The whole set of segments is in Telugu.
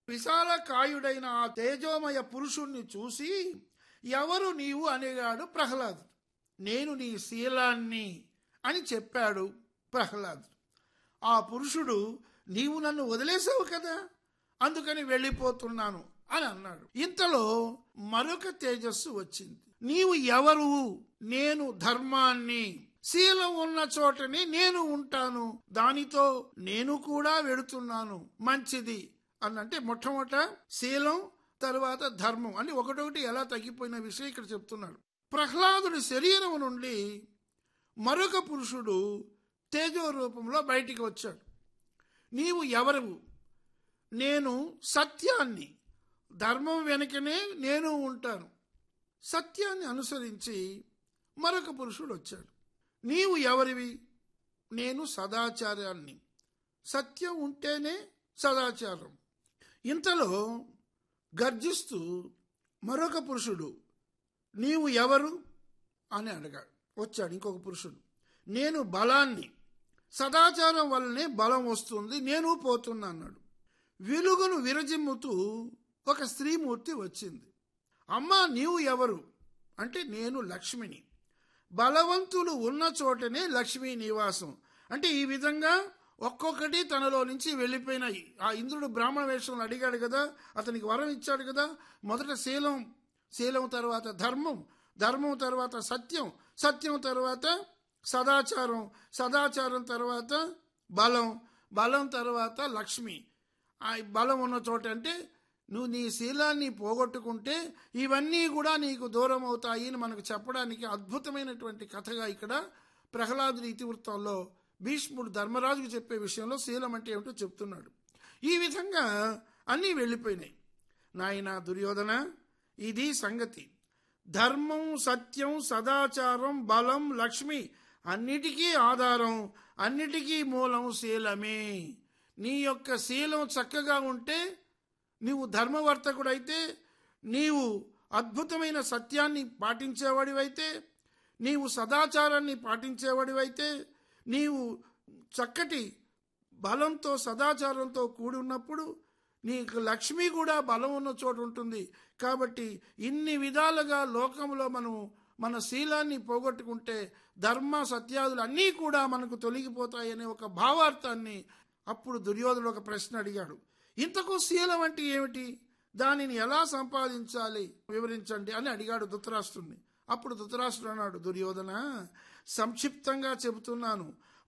విశాల కాయుడైన ఆ తేజోమయ పురుషుణ్ణి చూసి ఎవరు నీవు అనేగాడు ప్రహ్లాదుడు నేను నీ శీలాన్ని అని చెప్పాడు ప్రహ్లాదుడు ఆ పురుషుడు నీవు నన్ను వదిలేసావు కదా అందుకని వెళ్ళిపోతున్నాను అని అన్నాడు ఇంతలో మరొక తేజస్సు వచ్చింది నీవు ఎవరు నేను ధర్మాన్ని శీలం ఉన్న చోటనే నేను ఉంటాను దానితో నేను కూడా వెడుతున్నాను మంచిది అన్నంటే మొట్టమొదట శీలం తరువాత ధర్మం అని ఒకటొకటి ఎలా తగ్గిపోయిన విషయం ఇక్కడ చెప్తున్నాడు ప్రహ్లాదుడి శరీరం నుండి మరొక పురుషుడు తేజో రూపంలో బయటికి వచ్చాడు నీవు ఎవరు నేను సత్యాన్ని ధర్మం వెనుకనే నేను ఉంటాను సత్యాన్ని అనుసరించి మరొక పురుషుడు వచ్చాడు నీవు ఎవరివి నేను సదాచారాన్ని సత్యం ఉంటేనే సదాచారం ఇంతలో గర్జిస్తూ మరొక పురుషుడు నీవు ఎవరు అని అడిగాడు వచ్చాడు ఇంకొక పురుషుడు నేను బలాన్ని సదాచారం వల్లనే బలం వస్తుంది నేను పోతున్నా అన్నాడు వెలుగును విరజిమ్ముతూ ఒక స్త్రీమూర్తి వచ్చింది అమ్మా నీవు ఎవరు అంటే నేను లక్ష్మిని బలవంతులు ఉన్న చోటనే లక్ష్మీ నివాసం అంటే ఈ విధంగా ఒక్కొక్కటి తనలో నుంచి వెళ్ళిపోయినాయి ఆ ఇంద్రుడు బ్రాహ్మణ వేషంలో అడిగాడు కదా అతనికి వరం ఇచ్చాడు కదా మొదట శీలం శీలం తర్వాత ధర్మం ధర్మం తర్వాత సత్యం సత్యం తర్వాత సదాచారం సదాచారం తర్వాత బలం బలం తర్వాత లక్ష్మి ఆ బలం ఉన్న చోట అంటే నువ్వు నీ శీలాన్ని పోగొట్టుకుంటే ఇవన్నీ కూడా నీకు దూరం అవుతాయి అని మనకు చెప్పడానికి అద్భుతమైనటువంటి కథగా ఇక్కడ ప్రహ్లాదుడి ఇతివృత్తంలో భీష్ముడు ధర్మరాజుకు చెప్పే విషయంలో శీలం అంటే ఏమిటో చెప్తున్నాడు ఈ విధంగా అన్నీ వెళ్ళిపోయినాయి నాయన దుర్యోధన ఇది సంగతి ధర్మం సత్యం సదాచారం బలం లక్ష్మి అన్నిటికీ ఆధారం అన్నిటికీ మూలం శీలమే నీ యొక్క శీలం చక్కగా ఉంటే నీవు ధర్మవర్తకుడైతే నీవు అద్భుతమైన సత్యాన్ని పాటించేవాడివైతే నీవు సదాచారాన్ని పాటించేవాడివైతే నీవు చక్కటి బలంతో సదాచారంతో కూడి ఉన్నప్పుడు నీకు లక్ష్మి కూడా బలం ఉన్న చోటు ఉంటుంది కాబట్టి ఇన్ని విధాలుగా లోకంలో మనం మన శీలాన్ని పోగొట్టుకుంటే ధర్మ సత్యాదులు అన్నీ కూడా మనకు తొలగిపోతాయనే ఒక భావార్థాన్ని అప్పుడు దుర్యోధనుడు ఒక ప్రశ్న అడిగాడు ఇంతకు శీలం అంటే ఏమిటి దానిని ఎలా సంపాదించాలి వివరించండి అని అడిగాడు ధృతరాష్ట్రుణ్ణి అప్పుడు ధృతరాష్ట్రుడు అన్నాడు దుర్యోధన సంక్షిప్తంగా చెబుతున్నాను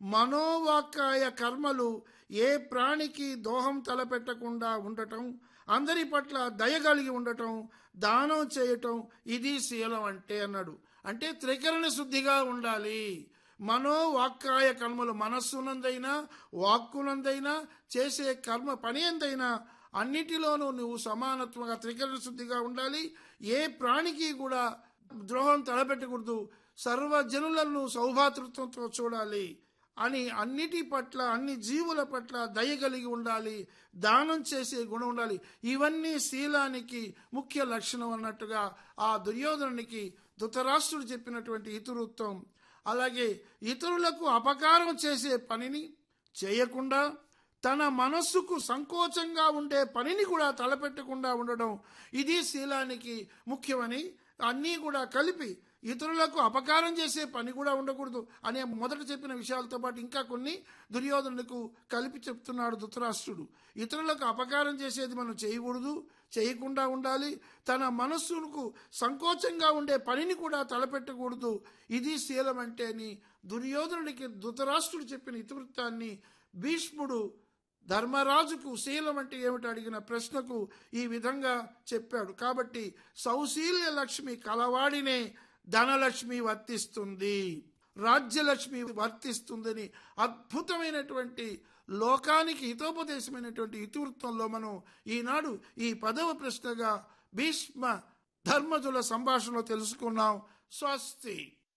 మనోవాక్కాయ కర్మలు ఏ ప్రాణికి దోహం తలపెట్టకుండా ఉండటం అందరి పట్ల దయ కలిగి ఉండటం దానం చేయటం ఇది శీలం అంటే అన్నాడు అంటే త్రికరణ శుద్ధిగా ఉండాలి మనోవాక్కాయ కర్మలు మనస్సునందైనా వాక్కునందైనా చేసే కర్మ పని ఎందైనా అన్నిటిలోనూ నువ్వు సమానత్వంగా త్రికరణ శుద్ధిగా ఉండాలి ఏ ప్రాణికి కూడా ద్రోహం తలపెట్టకూడదు సర్వజనులను సౌభాతృత్వంతో చూడాలి అని అన్నిటి పట్ల అన్ని జీవుల పట్ల దయ కలిగి ఉండాలి దానం చేసే గుణం ఉండాలి ఇవన్నీ శీలానికి ముఖ్య లక్షణం అన్నట్టుగా ఆ దుర్యోధనునికి ధృతరాష్ట్రుడు చెప్పినటువంటి ఇతివృత్తం అలాగే ఇతరులకు అపకారం చేసే పనిని చేయకుండా తన మనస్సుకు సంకోచంగా ఉండే పనిని కూడా తలపెట్టకుండా ఉండడం ఇది శీలానికి ముఖ్యమని అన్నీ కూడా కలిపి ఇతరులకు అపకారం చేసే పని కూడా ఉండకూడదు అనే మొదట చెప్పిన విషయాలతో పాటు ఇంకా కొన్ని దుర్యోధనులకు కలిపి చెప్తున్నాడు ధృతరాష్ట్రుడు ఇతరులకు అపకారం చేసేది మనం చేయకూడదు చేయకుండా ఉండాలి తన మనస్సుకు సంకోచంగా ఉండే పనిని కూడా తలపెట్టకూడదు ఇది శీలం అంటే అని దుర్యోధనుడికి ధృతరాష్ట్రుడు చెప్పిన ఇతివృత్తాన్ని భీష్ముడు ధర్మరాజుకు శీలం అంటే ఏమిటి అడిగిన ప్రశ్నకు ఈ విధంగా చెప్పాడు కాబట్టి సౌశీల్య లక్ష్మి కలవాడినే ధనలక్ష్మి వర్తిస్తుంది రాజ్యలక్ష్మి వర్తిస్తుందని అద్భుతమైనటువంటి లోకానికి హితోపదేశమైనటువంటి ఇతివృత్తంలో మనం ఈనాడు ఈ పదవ ప్రశ్నగా భీష్మ ధర్మజుల సంభాషణలో తెలుసుకున్నాం స్వస్తి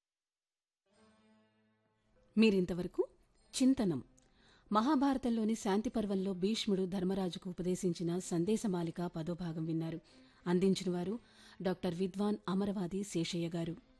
మీరింతవరకు చింతనం మహాభారతంలోని శాంతి పర్వంలో భీష్ముడు ధర్మరాజుకు ఉపదేశించిన సందేశమాలిక పదోభాగం విన్నారు అందించిన వారు డాక్టర్ విద్వాన్ అమరవాది శేషయ్య గారు